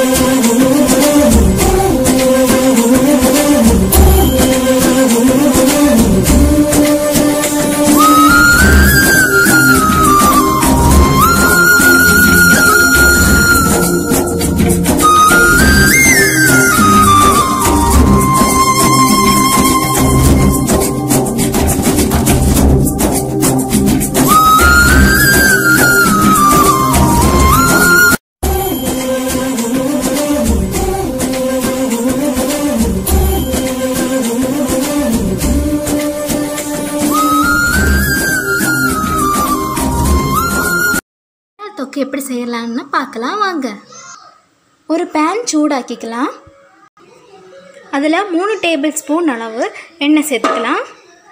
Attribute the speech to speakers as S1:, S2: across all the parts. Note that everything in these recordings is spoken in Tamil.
S1: தொக்கு எப்படி செய்யலாம்னு பார்க்கலாம் வாங்க ஒரு பேன் சூடாக்கிக்கலாம் அதில் மூணு டேபிள் ஸ்பூன் அளவு எண்ணெய் சேர்த்துக்கலாம்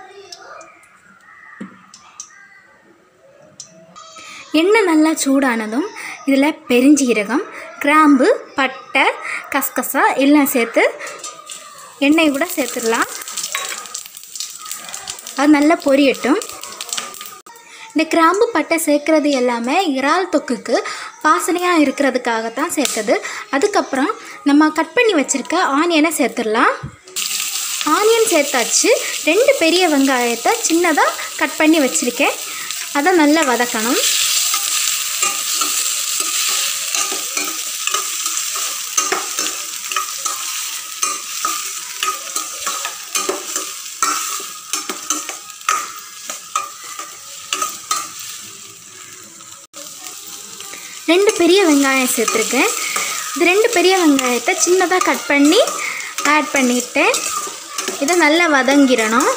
S1: எண்ணெய் நல்லா சூடானதும் இதில் பெருஞ்சீரகம் கிராம்பு பட்டை கசகசா எல்லாம் சேர்த்து எண்ணெய் கூட சேர்த்துடலாம் அது நல்லா பொரியட்டும் இந்த கிராம்பு பட்டை சேர்க்குறது எல்லாமே இறால் தொக்குக்கு வாசனையாக இருக்கிறதுக்காக தான் சேர்த்தது அதுக்கப்புறம் நம்ம கட் பண்ணி வச்சுருக்க ஆனியனை சேர்த்துடலாம் ஆனியன் சேர்த்தாச்சு ரெண்டு பெரிய வெங்காயத்தை சின்னதாக கட் பண்ணி வச்சுருக்கேன் அதை நல்லா வதக்கணும் ரெண்டு பெரிய வெங்காயம் சேர்த்துருக்கேன் இது ரெண்டு பெரிய வெங்காயத்தை சின்னதாக கட் பண்ணி ஆட் பண்ணிட்டேன் இதை நல்லா வதங்கிடணும்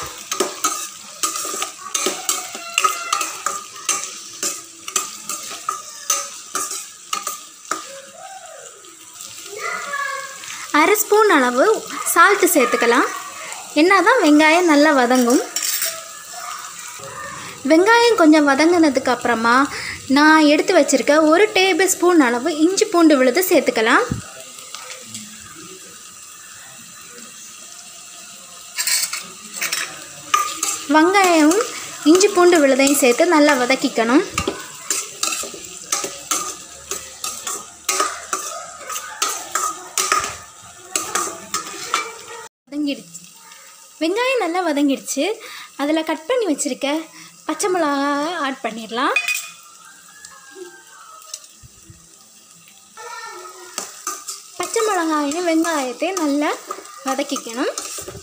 S1: அரை ஸ்பூன் அளவு சால்ட்டு சேர்த்துக்கலாம் என்ன தான் வெங்காயம் நல்லா வதங்கும் வெங்காயம் கொஞ்சம் வதங்கினதுக்கு அப்புறமா நான் எடுத்து வச்சுருக்க ஒரு டேபிள் ஸ்பூன் அளவு இஞ்சி பூண்டு விழுது சேர்த்துக்கலாம் வெங்காயம் இஞ்சி பூண்டு விழுதையும் சேர்த்து நல்லா வதக்கிக்கணும் வதங்கிடுச்சு வெங்காயம் நல்லா வதங்கிடுச்சு அதில் கட் பண்ணி வச்சுருக்க பச்சை மிளகா ஆட் பண்ணிடலாம் பச்சை மிளகாயும் வெங்காயத்தையும் நல்லா வதக்கிக்கணும்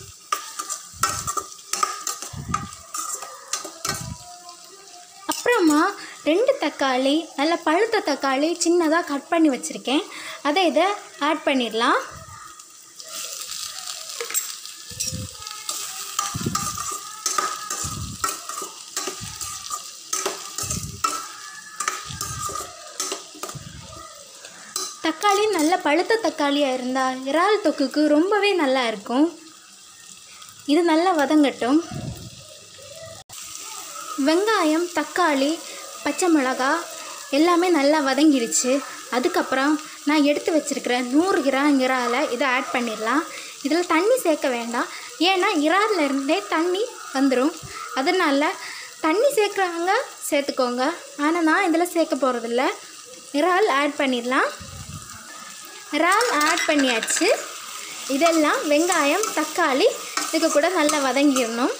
S1: அப்புறமா ரெண்டு தக்காளி நல்ல பழுத்த தக்காளி சின்னதாக கட் பண்ணி வச்சுருக்கேன் அதை இதை ஆட் பண்ணிடலாம் தக்காளி நல்ல பழுத்த தக்காளியாக இருந்தால் இறால் தொக்குக்கு ரொம்பவே நல்லா இருக்கும் இது நல்லா வதங்கட்டும் வெங்காயம் தக்காளி பச்சை மிளகா எல்லாமே நல்லா வதங்கிடுச்சு அதுக்கப்புறம் நான் எடுத்து வச்சுருக்கிற நூறு கிராம் இறாலை இதை ஆட் பண்ணிடலாம் இதில் தண்ணி சேர்க்க வேண்டாம் ஏன்னா இறால்ல இருந்தே தண்ணி வந்துடும் அதனால் தண்ணி சேர்க்குறாங்க சேர்த்துக்கோங்க ஆனால் நான் இதில் சேர்க்க போகிறதில்ல இறால் ஆட் பண்ணிடலாம் இறால் ஆட் பண்ணியாச்சு இதெல்லாம் வெங்காயம் தக்காளி இதுக்கு கூட நல்லா வதங்கிடணும்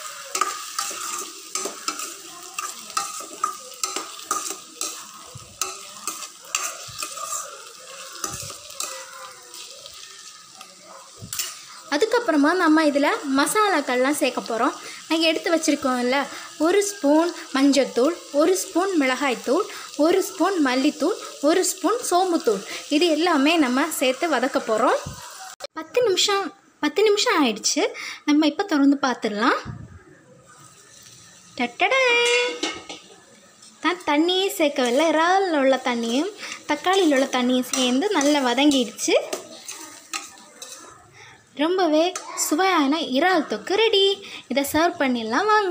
S1: அதுக்கப்புறமா நம்ம இதில் மசாலாக்கள்லாம் சேர்க்க போகிறோம் நாங்கள் எடுத்து வச்சுருக்கோம்ல ஒரு ஸ்பூன் மஞ்சத்தூள் ஒரு ஸ்பூன் மிளகாய்த்தூள் ஒரு ஸ்பூன் மல்லித்தூள் ஒரு ஸ்பூன் சோம்புத்தூள் இது எல்லாமே நம்ம சேர்த்து வதக்க போகிறோம் பத்து நிமிஷம் பத்து நிமிஷம் ஆயிடுச்சு நம்ம இப்போ திறந்து பார்த்துடலாம் டட்டடே நான் தண்ணியே சேர்க்கவில்லை இறாலில் உள்ள தண்ணியும் தக்காளியில் உள்ள தண்ணியும் சேர்ந்து நல்லா வதங்கிடுச்சு ரொம்பவே சுவையான இறால் தொக்கு ரெடி இதை சர்வ் பண்ணிடலாம் வாங்க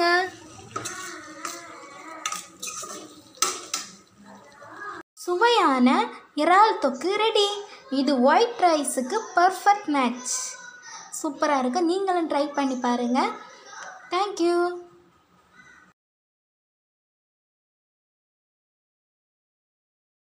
S1: சுவையான இறால் தொக்கு ரெடி இது ஒயிட் ரைஸுக்கு பர்ஃபெக்ட் மேட்ச் சூப்பராக இருக்குது நீங்களும் ட்ரை பண்ணி பாருங்கள் தேங்க்யூ